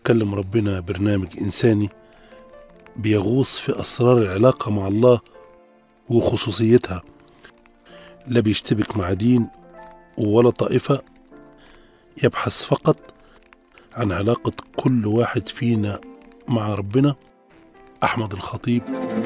اتكلم ربنا برنامج انساني بيغوص في اسرار العلاقه مع الله وخصوصيتها لا بيشتبك مع دين ولا طائفه يبحث فقط عن علاقه كل واحد فينا مع ربنا احمد الخطيب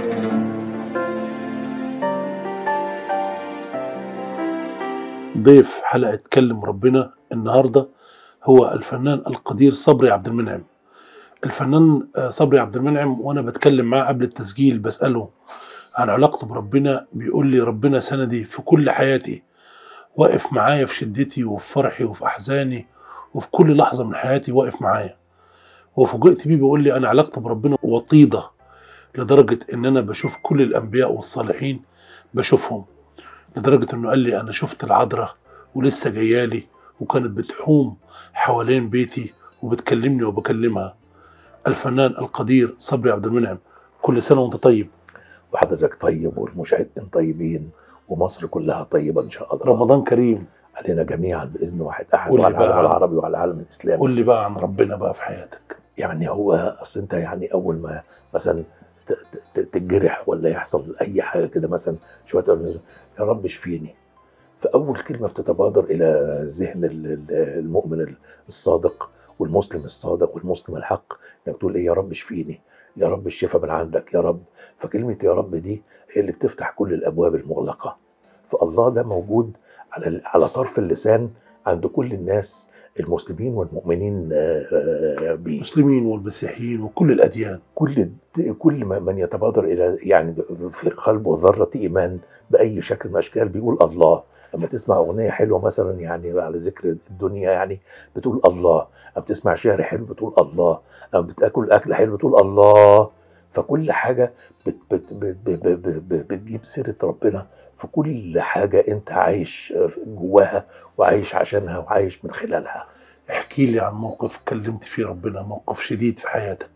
ضيف حلقه اتكلم ربنا النهارده هو الفنان القدير صبري عبد المنعم الفنان آه، صبري عبد المنعم وانا بتكلم معاه قبل التسجيل بساله عن علاقته بربنا بيقول لي ربنا سندي في كل حياتي واقف معايا في شدتي وفي فرحي وفي احزاني وفي كل لحظه من حياتي واقف معايا وفوجئت بيه بيقول لي انا علاقتي بربنا وطيده لدرجه ان انا بشوف كل الانبياء والصالحين بشوفهم لدرجه انه قال لي انا شفت العذراء ولسه جايالي وكانت بتحوم حوالين بيتي وبتكلمني وبكلمها الفنان القدير صبري عبد المنعم كل سنه وانت طيب وحضرتك طيب والمشاهدين طيبين ومصر كلها طيبة إن شاء الله رمضان كريم علينا جميعا بإذن واحد أحد قول لي وعلى العالم بقى. العربي وعلى العالم الإسلامي قول لي بقى عن ربنا بقى في حياتك يعني هو أصل أنت يعني أول ما مثلا ت- ت- تتجرح ولا يحصل أي حاجة كده مثلا شوية يا رب اشفيني فأول كلمة بتتبادر إلى ذهن ال- ال- المؤمن الصادق والمسلم الصادق والمسلم الحق إنك تقول إيه يا رب اشفيني يا رب الشفاء من عندك يا رب فكلمة يا رب دي هي اللي بتفتح كل الأبواب المغلقة فالله ده موجود على على طرف اللسان عند كل الناس المسلمين والمؤمنين آه، آه، بيه المسلمين والمسيحيين وكل الاديان كل كل ما- من يتبادر الى يعني في قلبه ذره ايمان باي شكل من الاشكال بيقول الله لما تسمع اغنيه حلوه مثلا يعني على ذكر الدنيا يعني بتقول الله لما بتسمع شعر حلو بتقول الله لما بتاكل اكل حلو بتقول الله فكل حاجه بت بت بت بت بت بت بتجيب سيره ربنا في كل حاجه انت عايش جواها وعايش عشانها وعايش من خلالها احكي لي عن موقف كلمت فيه ربنا موقف شديد في حياتك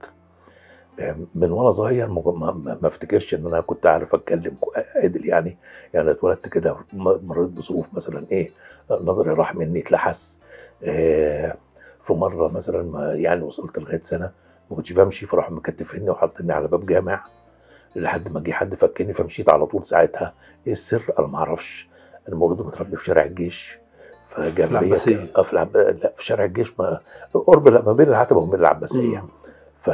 من وانا صغير ما ما- ما ما افتكرش ان انا كنت عارف اتكلم عدل يعني يعني اتولدت كده م- مريت بظروف مثلا ايه نظري راح مني اتلحس آه، في مره مثلا ما يعني وصلت لغايه سنه ما كنتش بمشي فراحوا مكتفيني وحاطيني على باب جامع لحد ما جه حد فكني فمشيت على طول ساعتها ايه السر انا ما اعرفش انا مولود ومتربي في شارع الجيش فجاب لي العباسية. اه في العب... لا في شارع الجيش ما قرب لا ما بين العتبه وما بين العباسيه مم. ف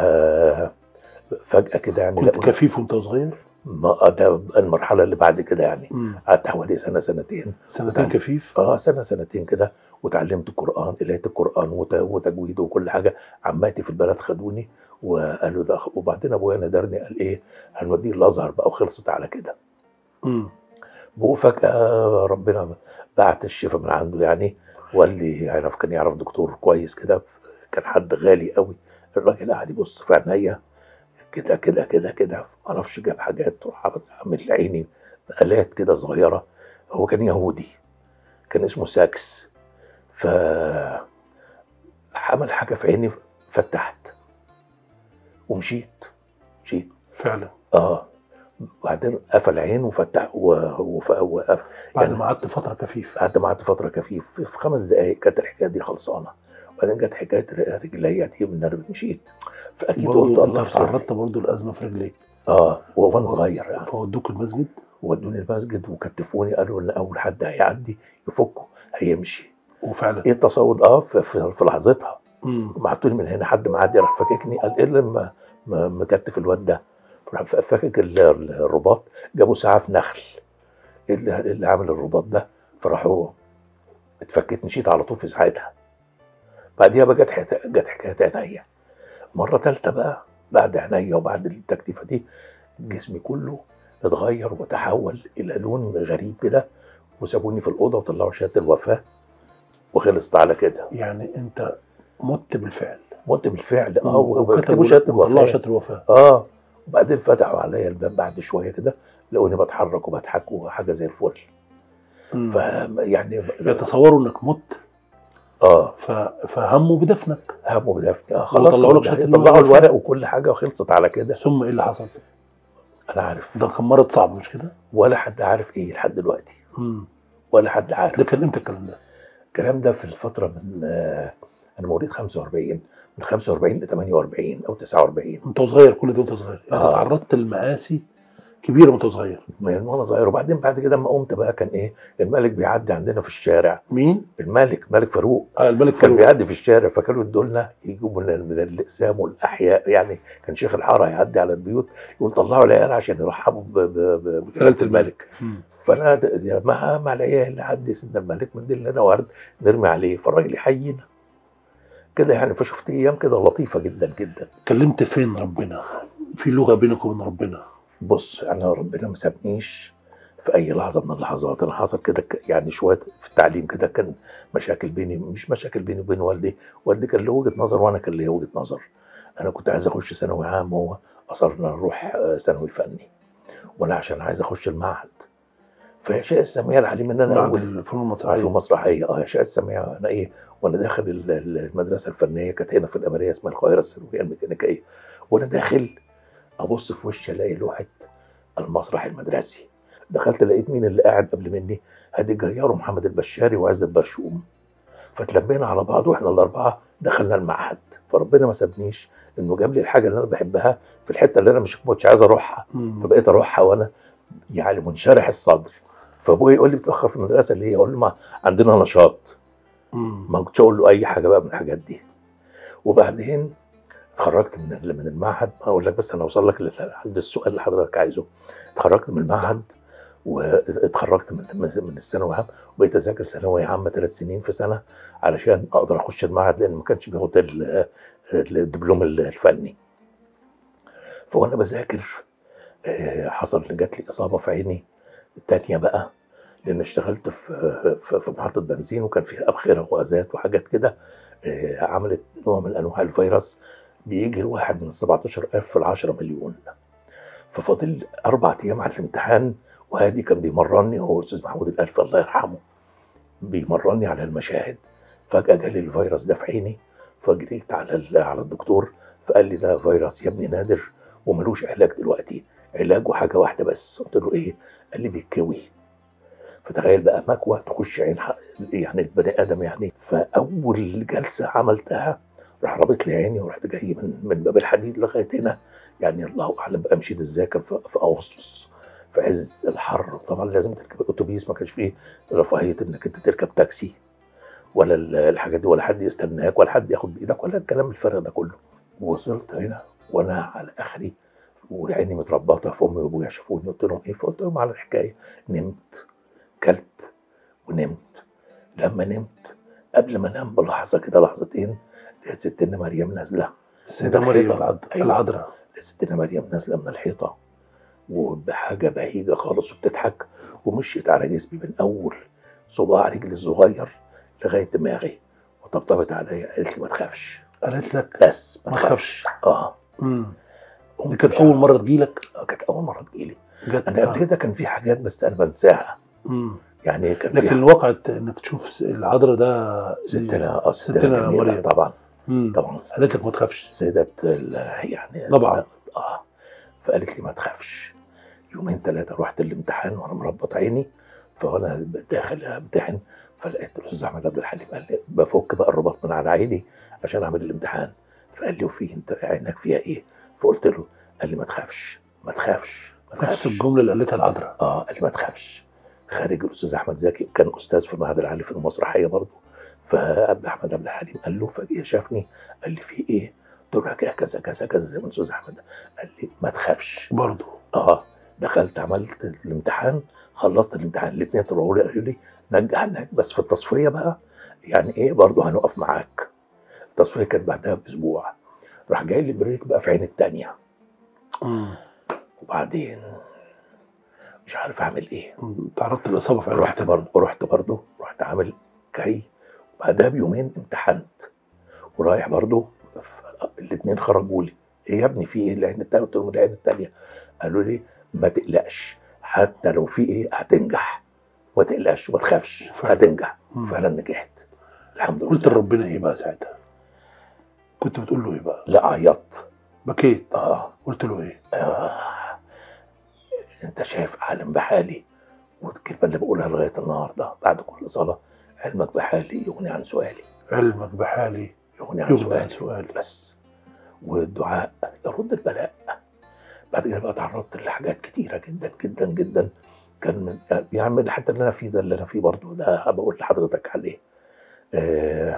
فجأة كده يعني كنت لقوا- كفيف وانت صغير ما ده المرحلة اللي بعد كده يعني مم. قعدت حوالي سنة سنتين سنتين كفيف اه سنة سنتين كده وتعلمت القرآن قراية القرآن وت- وتجويده وكل حاجة عماتي في البلد خدوني وقالوا ده وبعدين ابويا ندرني قال ايه هنوديه الازهر بقى وخلصت على كده مم. وفجأة ربنا بعت الشفاء من عنده يعني وقال لي يعرف كان يعرف دكتور كويس كده كان حد غالي قوي الراجل قاعد يبص في عينيا كده كده كده كده معرفش جاب حاجات وراح عامل عيني آلات كده صغيرة هو كان يهودي كان اسمه ساكس ف عمل حاجة في عيني فتحت ومشيت مشيت فعلا اه وبعدين قفل عين وفتح و- وف- وقف بعد يعني- ما قعدت فتره كفيف قعدت قعدت فتره كفيف في في خمس دقائق كانت الحكايه دي خلصانه وبعدين جت حكايه ر- رجليا دي من انا مشيت فاكيد قلت برضه الله انت يستر. تعرضت برضه لازمه في رجليك اه وانا صغير يعني فودوك المسجد ودوني المسجد وكتفوني قالوا ان اول حد هيعدي يفكه هيمشي وفعلا ايه التصور اه في, في, في لحظتها مم. بعتوني من هنا حد معدي راح فاككني قال ايه لما ما- مكتف الواد ده راح فا- فاكك ال- ال- الرباط جابوا ساعه في نخل إيه اللي, اللي عامل الرباط ده فراحوا اتفكيت مشيت على طول في ساعتها بعديها بقى جت حكايه جت حكايه عينيا مره ثالثه بقى بعد عينيا وبعد التكتيفه دي جسمي كله اتغير وتحول الى لون غريب كده وسابوني في الاوضه وطلعوا شهاده الوفاه وخلصت على كده يعني انت مت بالفعل مت بالفعل اه وكتبوا وكتبوا شهاده طلعوا الوفاه شهاده الوفاه اه وبعدين فتحوا عليا الباب بعد شويه كده لقوني بتحرك وبضحك وحاجه زي الفل مم. فيعني يتصوروا انك مت اه ف... فهموا بدفنك هموا بدفني اه خلاص وطلعوا لك شهادة طلعوا الوفاة. الورق وكل حاجه وخلصت على كده ثم ايه اللي حصل؟ انا عارف ده كان مرض صعب مش كده؟ ولا حد عارف ايه لحد دلوقتي مم. ولا حد عارف ده كان امتى الكلام ده؟ الكلام ده في الفتره من آه انا مواليد 45 من 45 ل 48 او 49 انت صغير كل ده وانت صغير انت آه. تعرضت لمآسي كبيره وانت صغير من وانا صغير وبعدين بعد كده لما قمت بقى كان ايه الملك بيعدي عندنا في الشارع مين؟ الملك ملك فاروق آه الملك كان فاروق بيعدي في الشارع فكانوا يدوا لنا يجيبوا من من الاقسام والاحياء يعني كان شيخ الحاره يعدي على البيوت يقول طلعوا العيال عشان يرحبوا ب- ب- ب- جلالة الملك مم. فانا د- مع مع العيال اللي عدي سيدنا الملك من لنا ورد نرمي عليه فالراجل يحيينا كده يعني فشفت ايام كده لطيفه جدا جدا كلمت فين ربنا؟ في لغه بينك وبين ربنا بص انا ربنا ما سابنيش في اي لحظه من اللحظات انا حصل كده ك- يعني شويه في التعليم كده كان مشاكل بيني مش مشاكل بيني وبين والدي والدي كان له وجهه نظر وانا كان ليا وجهه نظر انا كنت عايز اخش ثانوي عام وهو اصر ان أنا اروح آه، ثانوي فني وانا عشان عايز اخش المعهد فيشاء السميع العليم ان انا بعد اول الفنون في المسرحيه مسرحيه اه يشاء السميع انا ايه وانا داخل ال- ال- المدرسه الفنيه كانت هنا في الاماريه اسمها القاهره الثانويه الميكانيكيه وانا داخل ابص في وشي الاقي لوحه المسرح المدرسي دخلت لقيت مين اللي قاعد قبل مني هادي الجيار ومحمد البشاري وعزت برشوم فتلمينا على بعض واحنا الاربعه دخلنا المعهد فربنا ما سابنيش انه جاب لي الحاجه اللي انا بحبها في الحته اللي انا مش كنتش عايز اروحها مم. فبقيت اروحها وانا يعني منشرح الصدر فابويا يقول لي بتاخر في المدرسه ليه؟ اقول له ما عندنا نشاط مم. ما كنتش اقول له اي حاجه بقى من الحاجات دي وبعدين اتخرجت من من المعهد اقول لك بس انا اوصل لك لحد السؤال اللي حضرتك عايزه اتخرجت من المعهد واتخرجت من من من الثانوي العام وبقيت اذاكر ثانويه عامه ثلاث سنين في سنه علشان اقدر اخش المعهد لان ما كانش بياخد ال- الدبلوم الفني فوانا بذاكر آه، حصل جات لي اصابه في عيني التانية بقى لان اشتغلت في في في محطه بنزين وكان فيها ابخره وغازات وحاجات كده آه، عملت نوع من انواع الفيروس بيجي الواحد من 17000 في ال 10 مليون ففاضل اربع ايام على الامتحان وهادي كان بيمرني هو الاستاذ محمود الالف الله يرحمه بيمرني على المشاهد فجاه جالي الفيروس ده في عيني فجريت على ال- على الدكتور فقال لي ده فيروس يا ابني نادر وملوش علاج دلوقتي علاجه حاجه واحده بس قلت له ايه قال لي بيتكوي فتخيل بقى مكوى تخش عين ح- يعني البني ادم يعني فاول جلسه عملتها راح رابط لي عيني ورحت جاي من من باب الحديد لغايه هنا يعني الله اعلم بقى مشيت الذاكر في, في اغسطس في عز الحر طبعا لازم تركب الاتوبيس ما كانش فيه رفاهيه انك انت تركب تاكسي ولا ال- الحاجات دي ولا حد يستناك ولا حد ياخد بايدك ولا الكلام الفارغ ده كله وصلت هنا وانا على اخري وعيني متربطه في امي وابويا شافوني قلت لهم ايه فقلت لهم على الحكايه نمت كلت ونمت لما نمت قبل ما انام بلحظه كده لحظتين لقيت ستنا مريم نازله السيده ده مريم الحيطة. العذراء أيوة. العذراء لقيت ستنا مريم نازله من الحيطه وبحاجه بهيجه خالص وبتضحك ومشيت على جسمي من اول صباع رجلي الصغير لغايه دماغي وطبطبت عليا قالت لي ما تخافش قالت لك بس ما تخافش اه مم. دي قمت كانت مش اول عارف. مره تجيلك آه، كانت اول مره تجيلي جت انا قبل كده كان في حاجات بس انا بنساها مم. يعني كان في لكن الواقع انك تشوف العذراء ده ستنا اه ستنا ستنا مريم. مريم طبعا مم. طبعا قالت لك ما تخافش سيدة ال- يعني طبعا. اه فقالت لي ما تخافش يومين ثلاثة رحت الامتحان وانا مربط عيني فانا داخل امتحن فلقيت الاستاذ احمد عبد الحليم قال لي بفك بقى الرباط من على عيني عشان اعمل الامتحان فقال لي وفي انت عينك فيها ايه؟ فقلت له قال لي ما تخافش ما تخافش ما نفس تخافش الجمله اللي قالتها العذراء اه قال لي ما تخافش خارج الاستاذ احمد زكي كان استاذ في المعهد العالي في المسرحيه برضه فعبد احمد عبد الحليم قال له فجاه شافني قال لي في ايه؟ قلت له حكايه كذا كذا كذا زي ما الاستاذ احمد قال لي ما تخافش برضه اه دخلت عملت الامتحان خلصت الامتحان الاثنين طلعوا لي قالوا لي نجح نجح بس في التصفيه بقى يعني ايه برضه هنقف معاك التصفيه كانت بعدها باسبوع راح جاي لي بريك بقى في عين الثانيه مم. وبعدين مش عارف اعمل ايه مم. تعرضت للاصابه في رحت برضه رحت برضه رحت عامل كي بعدها بيومين امتحنت ورايح برضه الاثنين خرجوا لي ايه يا ابني في ايه العين التانية قلت لهم العين التانية قالوا لي ما تقلقش حتى لو في ايه هتنجح ما تقلقش وما تخافش فعلا. هتنجح مم. فعلا نجحت الحمد لله قلت لربنا ايه بقى ساعتها كنت بتقول له ايه بقى لا عيطت بكيت اه قلت له ايه آه. انت شايف عالم بحالي والكلمه اللي بقولها لغايه النهارده بعد كل صلاه علمك بحالي يغني عن سؤالي علمك بحالي يغني عن يغني عن سؤال سؤال بس والدعاء يرد البلاء بعد كده بقى تعرضت لحاجات كتيره جدا جدا جدا كان من بيعمل حتى اللي انا فيه ده اللي انا فيه برضه ده بقول لحضرتك عليه آه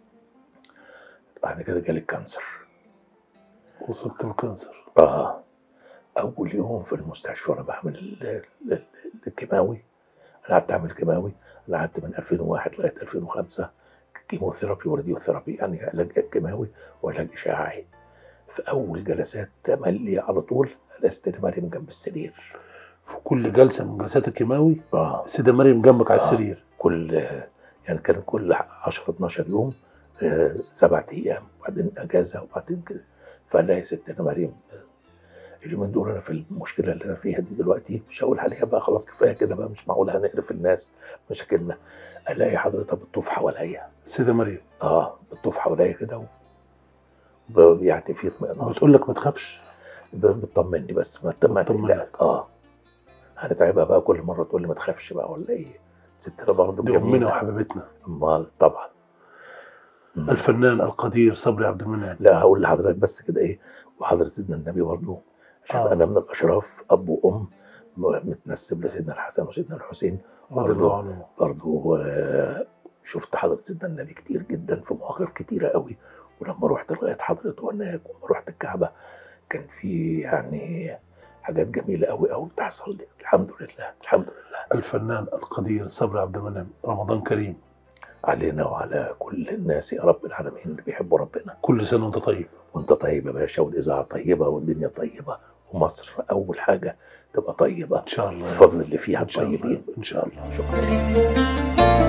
بعد كده جالي الكانسر وصبت بالكانسر اه اول يوم في المستشفى وانا بعمل ال- ال- الكيماوي انا قعدت اعمل كيماوي انا قعدت من 2001 لغايه 2005 كيموثيرابي وراديوثيرابي يعني علاج كيماوي وعلاج اشعاعي في اول جلسات تملي على طول لست مريم جنب السرير في كل جلسه من جلسات الكيماوي اه السيده مريم جنبك على آه. السرير كل يعني كان كل 10 12 يوم آه، سبعة ايام وبعدين اجازه وبعدين كده فقال لها يا ست انا مريم اليومين دول انا في المشكله اللي انا فيها دي دلوقتي مش هقول عليها بقى خلاص كفايه كده بقى مش معقول هنقرف الناس مشاكلنا الاقي حضرتك بتطوف حواليا السيده مريم اه بتطوف حواليا كده و... ب- يعني في اطمئنان بتقول لك ما تخافش ب- بتطمني بس ما ما بتطمنك. تقلقك اه هنتعبها بقى كل مره تقول لي ما تخافش بقى ولا ايه ستنا برضه دي امنا جميلة. وحبيبتنا امال طبعا مم. الفنان القدير صبري عبد المنعم لا هقول لحضرتك بس كده ايه وحضرة سيدنا النبي برضه عشان آه. انا من الاشراف اب وام م- متنسب لسيدنا الحسن وسيدنا الحسين رضي الله عنه برضه آه، شفت حضرة سيدنا النبي كتير جدا في مواقف كتيرة قوي ولما رحت لغاية حضرته هناك ولما رحت الكعبة كان في يعني حاجات جميلة قوي قوي بتحصل لي الحمد لله الحمد لله الفنان القدير صبري عبد المنعم رمضان كريم علينا وعلى كل الناس يا رب العالمين اللي بيحبوا ربنا كل سنه وانت طيب وانت طيب يا باشا والاذاعه طيبه والدنيا طيبه ومصر اول حاجه تبقى طيبه ان شاء الله بفضل اللي فيها ان شاء الله طيبين ان شاء الله شكرا